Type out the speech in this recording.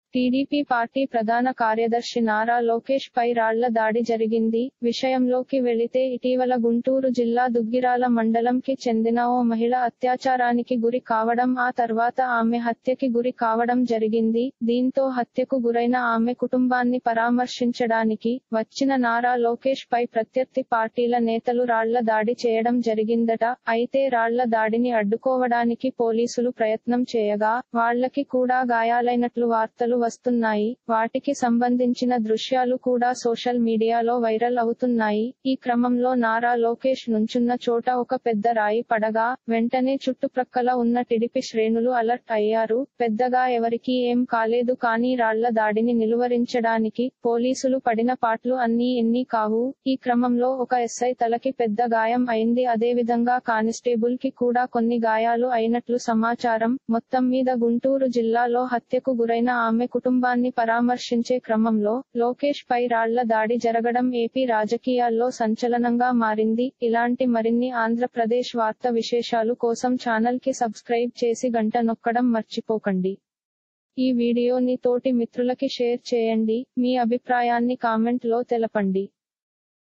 TDP party ప్రధాన కార్యదర్శి నారా లోకేష్ పై రాళ్ల దాడి జరిగింది విషయంలోకి వెళితే ఇటీవల గుంటూరు జిల్లా దుగ్గిరాల మండలంకి చెందిన ఓ మహిళ అత్యాచారానికి గురి కావడం ఆ తర్వాత ఆమె హత్యకి గురి కావడం జరిగింది దీంతో హత్యకు గురైన ఆమె కుటుంబాన్ని పరామర్శించడానికి వచ్చిన నారా లోకేష్ పై ప్రత్యర్థి పార్టీల నేతలు రాళ్ల దాడి చేయడం జరిగిందట అయితే రాళ్ల దాడిని అడ్డుకోవడానికి పోలీసులు ప్రయత్నం చేయగా వాళ్లకి కూడా గాయాలైనట్లు వార్తలు వస్తున్నాయి వాటికి సంబంధించిన దృశ్యాలు కూడా సోషల్ మీడియాలో వైరల్ అవుతున్నాయి ఈ క్రమంలో నారా లోకేష్ నుంచున్న చోట ఒక పెద్ద రాయి పడగా వెంటనే చుట్టుప్రక్కల ఉన్న టిడిపి శ్రేణులు అలర్ట్ అయ్యారు పెద్దగా ఎవరికీ ఏం కాలేదు కానీ రాళ్ల దాడిని నిలువరించడానికి పోలీసులు పడిన పాట్లు అన్నీ ఎన్ని కావు ఈ క్రమంలో ఒక ఎస్ఐ తలకి పెద్ద గాయం అయింది అదేవిధంగా కానిస్టేబుల్ కి కూడా కొన్ని గాయాలు అయినట్లు సమాచారం మొత్తం మీద గుంటూరు జిల్లాలో హత్యకు గురైన ఆమె కుటుంబాన్ని పరామర్శించే క్రమంలో లోకేష్ పై రాళ్ల దాడి జరగడం ఏపీ రాజకీయాల్లో సంచలనంగా మారింది ఇలాంటి మరిన్ని ఆంధ్రప్రదేశ్ వార్త విశేషాలు కోసం ఛానల్ కి సబ్స్క్రైబ్ చేసి గంట నొక్కడం మర్చిపోకండి ఈ వీడియోని తోటి మిత్రులకి షేర్ చేయండి మీ అభిప్రాయాన్ని కామెంట్ లో తెలపండి